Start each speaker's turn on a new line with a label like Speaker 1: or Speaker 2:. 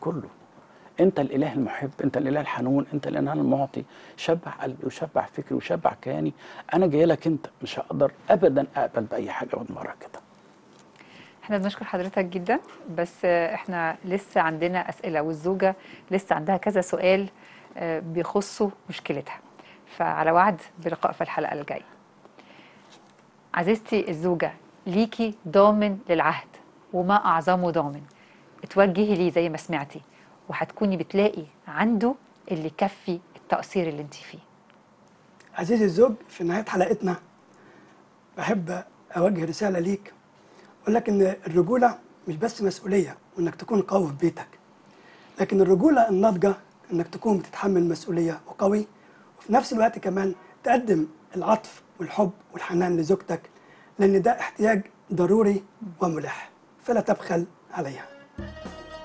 Speaker 1: كله انت الاله المحب انت الاله الحنون انت الاله المعطي شبع قلبي وشبع فكري وشبع كياني انا جاي لك انت مش هقدر ابدا اقبل باي حاجه من ورا كده
Speaker 2: احنا بنشكر حضرتك جدا بس آه، احنا لسه عندنا اسئله والزوجه لسه عندها كذا سؤال آه، بيخصوا مشكلتها فعلى وعد بلقاء في الحلقه الجايه عزيزتي الزوجه ليكي ضامن للعهد وما اعظمه ضامن اتوجهي ليه زي ما سمعتي وهتكوني بتلاقي عنده اللي يكفي التقصير اللي انت فيه
Speaker 3: عزيزي الزوج في نهاية حلقتنا بحب أوجه رسالة ليك أقول لك إن الرجولة مش بس مسؤولية وإنك تكون قوي في بيتك لكن الرجولة الناضجة إنك تكون بتتحمل مسؤولية وقوي وفي نفس الوقت كمان تقدم العطف والحب والحنان لزوجتك لأن ده احتياج ضروري وملح فلا تبخل عليها